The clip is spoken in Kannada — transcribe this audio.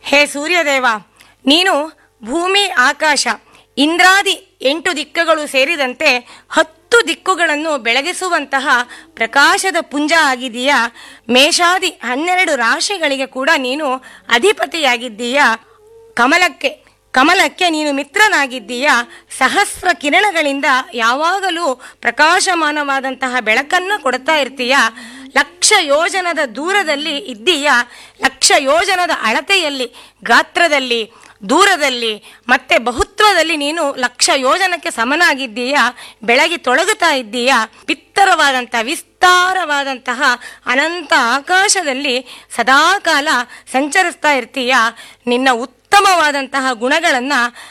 ಹೇ ಸೂರ್ಯದೇವ ನೀನು ಭೂಮಿ ಆಕಾಶ ಇಂದ್ರಾದಿ ಎಂಟು ದಿಕ್ಕುಗಳು ಸೇರಿದಂತೆ ಹತ್ತು ದಿಕ್ಕುಗಳನ್ನು ಬೆಳಗಿಸುವಂತಹ ಪ್ರಕಾಶದ ಪುಂಜ ಆಗಿದೀಯಾ ಮೇಷಾದಿ ಹನ್ನೆರಡು ರಾಶಿಗಳಿಗೆ ಕೂಡ ನೀನು ಅಧಿಪತಿಯಾಗಿದ್ದೀಯಾ ಕಮಲಕ್ಕೆ ಕಮಲಕ್ಕೆ ನೀನು ಮಿತ್ರನಾಗಿದ್ದೀಯಾ ಸಹಸ್ರ ಕಿರಣಗಳಿಂದ ಯಾವಾಗಲೂ ಪ್ರಕಾಶಮಾನವಾದಂತಹ ಬೆಳಕನ್ನು ಕೊಡ್ತಾ ಇರ್ತೀಯ ಲಕ್ಷ ಯೋಜನದ ದೂರದಲ್ಲಿ ಇದ್ದೀಯಾ ಲಕ್ಷ ಯೋಜನದ ಅಳತೆಯಲ್ಲಿ ಗಾತ್ರದಲ್ಲಿ ದೂರದಲ್ಲಿ ಮತ್ತೆ ಬಹುತ್ವದಲ್ಲಿ ನೀನು ಲಕ್ಷ ಯೋಜನಕ್ಕೆ ಸಮನಾಗಿದ್ದೀಯಾ ಬೆಳಗಿ ತೊಳಗುತ್ತಾ ಇದ್ದೀಯಾ ಬಿತ್ತರವಾದಂಥ ವಿಸ್ತಾರವಾದಂತಹ ಅನಂತ ಆಕಾಶದಲ್ಲಿ ಸದಾಕಾಲ ಸಂಚರಿಸ್ತಾ ಇರ್ತೀಯ ನಿನ್ನ ಉತ್ತಮವಾದಂತಹ ಗುಣಗಳನ್ನು